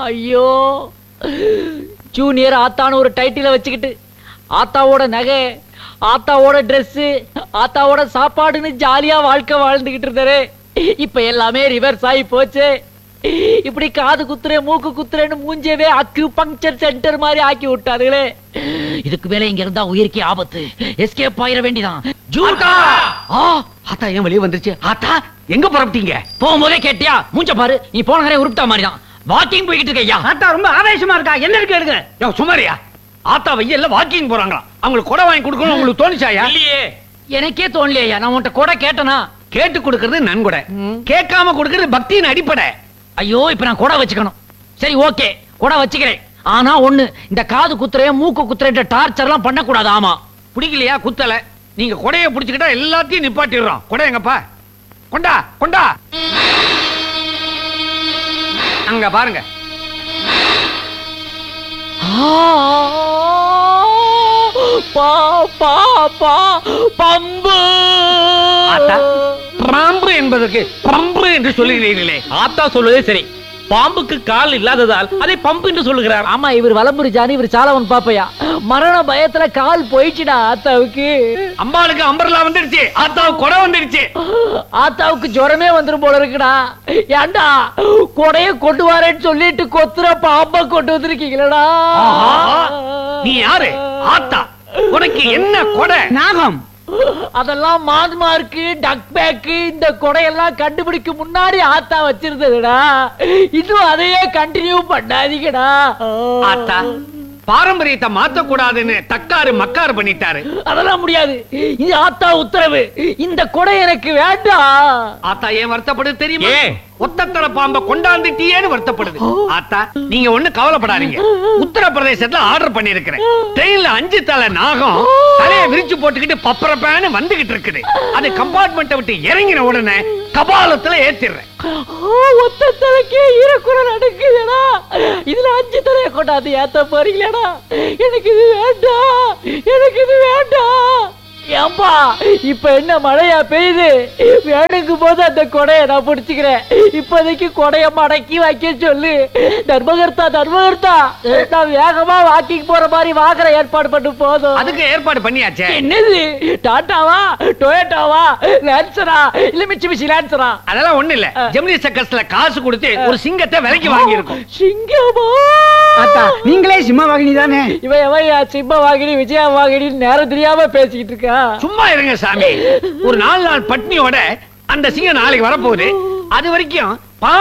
ஐயோ ஜூனியர் ஆத்தான்னு ஒரு டைட்டில வச்சுக்கிட்டு ஆத்தாவோட நகை ஆத்தாவோட Dress ஆத்தாவோட சாப்பாடுன்னு ஜாலியா வாழ்க்கை வாழ்ந்துகிட்டு இருந்தாரு இப்ப எல்லாமே ரிவர்ஸ் ஆகி போச்சு இப்படி காது குத்துறேன் மூக்கு குத்துறேன்னு மூஞ்சவே அக்கு பங்க்சர் சென்டர் மாதிரி ஆக்கி விட்டாருங்களே இதுக்கு மேல இங்க இருந்தா உயிருக்கே ஆபத்து எஸ்கேப் ஆயிர வேண்டிதான் ஜூட்டா ஆ ஆத்தா ஏன் வெளியே வந்துருச்சு ஆத்தா எங்க புறப்பட்டீங்க போகும்போதே கேட்டியா மூஞ்ச பாரு நீ போன கரையை உருப்பிட்டா மாதிரி தான் வாக்கிங் போய்கிட்டு இருக்க ஐயா ஆத்தா ரொம்ப ஆவேசமா இருக்கா என்ன இருக்கு எடுங்க யோ சுமாரியா ஆத்தா வெயில்ல வாக்கிங் போறாங்களா அவங்களுக்கு கொடை வாங்கி கொடுக்கணும் உங்களுக்கு தோணுச்சாயா இல்லையே எனக்கே தோணலையா நான் உன்கிட்ட கூட கேட்டனா கேட்டு கொடுக்கறது நன்கொடை ம். கேட்காம கொடுக்கறது பக்தியின் அடிப்படை ஐயோ இப்ப நான் கூட வச்சுக்கணும் சரி ஓகே கூட வச்சுக்கிறேன் ஆனா ஒண்ணு இந்த காது குத்துறே மூக்கு குத்துறேன்ற டார்ச்சர் எல்லாம் பண்ணக்கூடாது ஆமா பிடிக்கலையா குத்தல நீங்க கொடைய புடிச்சுக்கிட்டா எல்லாத்தையும் நிப்பாட்டிடுறோம் கொடை எங்கப்பா கொண்டா கொண்டா அங்க பாருங்க ஆ, பா பா பா பம்பு ஆத்தா பாம்பு என்பதற்கு பம்பு என்று சொல்லுகிறீர்களே ஆத்தா சொல்வதே சரி பாம்புக்கு கால் இல்லாததால் அதை பம்பு என்று சொல்லுகிறார் ஆமா இவர் வலம்புரி ஜானி இவர் சாலவன் பாப்பையா மரண பயத்துல கால் போயிடுச்சுடா ஆத்தாவுக்கு அம்பாளுக்கு அம்பர்லா வந்துருச்சு ஆத்தாவுக்கு கொடை வந்துருச்சு ஆத்தாவுக்கு ஜுரமே வந்துரும் போல இருக்குடா ஏன்டா கொடைய கொண்டு வரேன்னு சொல்லிட்டு கொத்துற பாம்ப கொண்டு வந்திருக்கீங்களடா ஆஹா, நீ யாரு ஆத்தா உனக்கு என்ன கொடை நாகம் அதெல்லாம் மான்மார்க்கு டக் பேக்கு இந்த கொடையெல்லாம் கண்டுபிடிக்க முன்னாடி ஆத்தா வச்சிருந்ததுடா இன்னும் அதையே கண்டினியூ பண்ணாதீங்கடா ஆத்தா பாரம்பரியத்தை மாத்த கூடாதுன்னு தக்காரு மக்காரு பண்ணிட்டாரு அதெல்லாம் முடியாது இது ஆத்தா உத்தரவு இந்த கொடை எனக்கு வேண்டாம் ஆத்தா ஏன் வருத்தப்படுது தெரியுமா ஏன்? ஒத்தத்தல பாம்ப கொண்டாந்துட்டியேன்னு வருத்தப்படுது ஆத்தா நீங்க ஒண்ணு கவலைப்படாதீங்க உத்தரப்பிரதேசத்துல ஆர்டர் பண்ணிருக்கிறேன் ட்ரெயின்ல அஞ்சு தலை நாகம் தலைய விரிச்சு போட்டுக்கிட்டு பப்பரப்பேன்னு வந்துகிட்டு இருக்குது அது கம்பார்ட்மெண்ட்டை விட்டு இறங்கின உடனே கபாலத்துல ஏத்திடுறேன் ஒத்த தலைக்கே ஈரக்குறல் அடக்குதுடா இதுல அஞ்சு தலையை கொண்டாந்து ஏத்த போறீங்களேடா எனக்கு இது வேண்டாம் எனக்கு இது வேண்டாம் ஏம்பா இப்ப என்ன மழையா பெய்யுது வேணுங்கும் போது அந்த கொடையை நான் பிடிச்சுக்கிறேன் இப்போதைக்கு கொடைய மடக்கி வைக்க சொல்லு தர்மகர்த்தா தர்மகர்த்தா நான் வேகமா வாக்கிங் போற மாதிரி வாங்குற ஏற்பாடு பண்ணு போதும் அதுக்கு ஏற்பாடு பண்ணியாச்சே என்னது டாட்டாவா டொயோட்டாவா லான்சரா இல்ல மிச்சி மிச்சி லான்சரா அதெல்லாம் ஒண்ணு இல்ல ஜெமினி சர்க்கஸ்ல காசு கொடுத்து ஒரு சிங்கத்தை விலைக்கு வாங்கி இருக்கோம் சிங்கமா நீங்களே சிம்மவாகினி தானே இவன் எவன் சிம்ம வாகினி விஜயா வாகினி நேரம் தெரியாம பேசிக்கிட்டு இருக்கா சும்மா இருங்க சாமி ஒரு நாலு நாள் பட்னியோட அந்த சிங்கம் நாளைக்கு வரப்போகுது அது வரைக்கும்